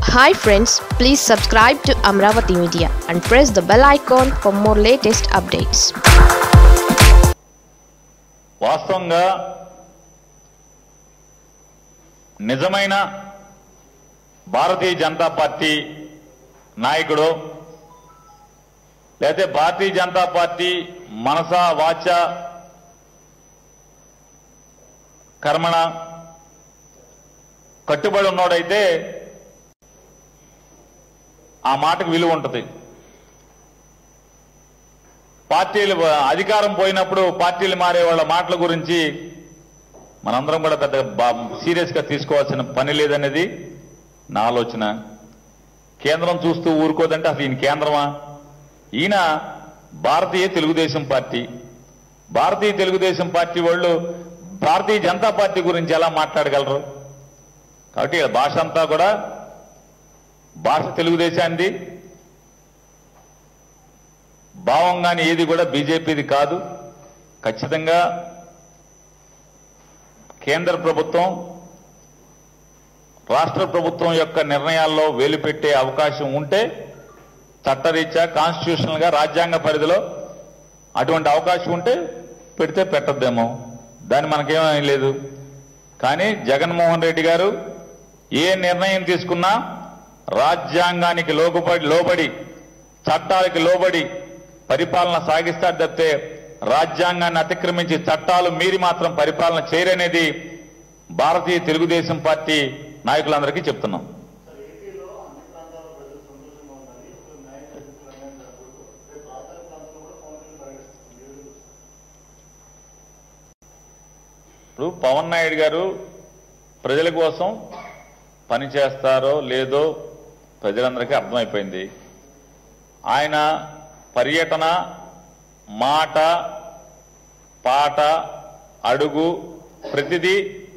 hi friends please subscribe to Amaravati media and press the bell icon for more latest updates వాస్తవంగా నిజమైన భారతీయ Janata party నాయకుడు లేకపోతే భారతీయ Janata party మనస వాచ కర్మణ కట్టుబడి ఉన్నోడైతే ఆ మాటకు విలువ ఉంటుంది పార్టీలు అధికారం పోయినప్పుడు పార్టీలు మారే వాళ్ళ మాటల గురించి మనందరం కూడా పెద్ద సీరియస్ గా తీసుకోవాల్సిన పని లేదనేది నా ఆలోచన కేంద్రం చూస్తూ ఊరుకోదంటే అసలు ఈయన కేంద్రమా ఈయన భారతీయ తెలుగుదేశం పార్టీ భారతీయ తెలుగుదేశం పార్టీ వాళ్ళు భారతీయ జనతా పార్టీ గురించి ఎలా మాట్లాడగలరు కాబట్టి ఈయన భాష అంతా కూడా భాష తెలుగుదేశాన్ని భావం కానీ ఏది కూడా బీజేపీది కాదు ఖచ్చితంగా కేంద్ర ప్రభుత్వం రాష్ట్ర ప్రభుత్వం యొక్క నిర్ణయాల్లో వేలు పెట్టే అవకాశం ఉంటే చట్టరీత్యా కాన్స్టిట్యూషనల్ గా రాజ్యాంగ పరిధిలో అటువంటి అవకాశం ఉంటే పెడితే పెట్టద్దేమో దాన్ని మనకేమీ లేదు కానీ జగన్మోహన్ రెడ్డి గారు ఏ నిర్ణయం తీసుకున్నా రాజ్యాంగానికి లోబడి లోబడి చట్టాలకి లోబడి పరిపాలన సాగిస్తారు తప్పితే రాజ్యాంగాన్ని అతిక్రమించి చట్టాలు మీరి మాత్రం పరిపాలన చేయరనేది భారతీయ తెలుగుదేశం పార్టీ నాయకులందరికీ చెప్తున్నాం ఇప్పుడు పవన్ నాయుడు గారు ప్రజల కోసం పని చేస్తారో లేదో ప్రజలందరికీ అర్థమైపోయింది ఆయన పర్యటన మాట పాట అడుగు ప్రతిదీ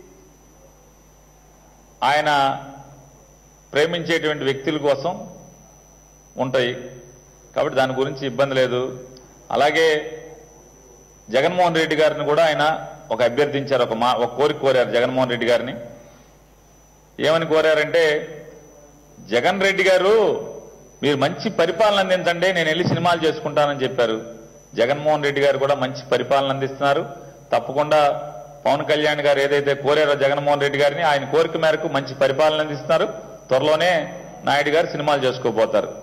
ఆయన ప్రేమించేటువంటి వ్యక్తుల కోసం ఉంటాయి కాబట్టి దాని గురించి ఇబ్బంది లేదు అలాగే జగన్మోహన్ రెడ్డి గారిని కూడా ఆయన ఒక అభ్యర్థించారు ఒక మా ఒక కోరిక కోరారు జగన్మోహన్ రెడ్డి గారిని ఏమని కోరారంటే జగన్ రెడ్డి గారు మీరు మంచి పరిపాలన అందించండి నేను వెళ్ళి సినిమాలు చేసుకుంటానని చెప్పారు జగన్మోహన్ రెడ్డి గారు కూడా మంచి పరిపాలన అందిస్తున్నారు తప్పకుండా పవన్ కళ్యాణ్ గారు ఏదైతే కోరారో జగన్మోహన్ రెడ్డి గారిని ఆయన కోరిక మేరకు మంచి పరిపాలన అందిస్తున్నారు త్వరలోనే నాయుడు గారు సినిమాలు చేసుకోబోతారు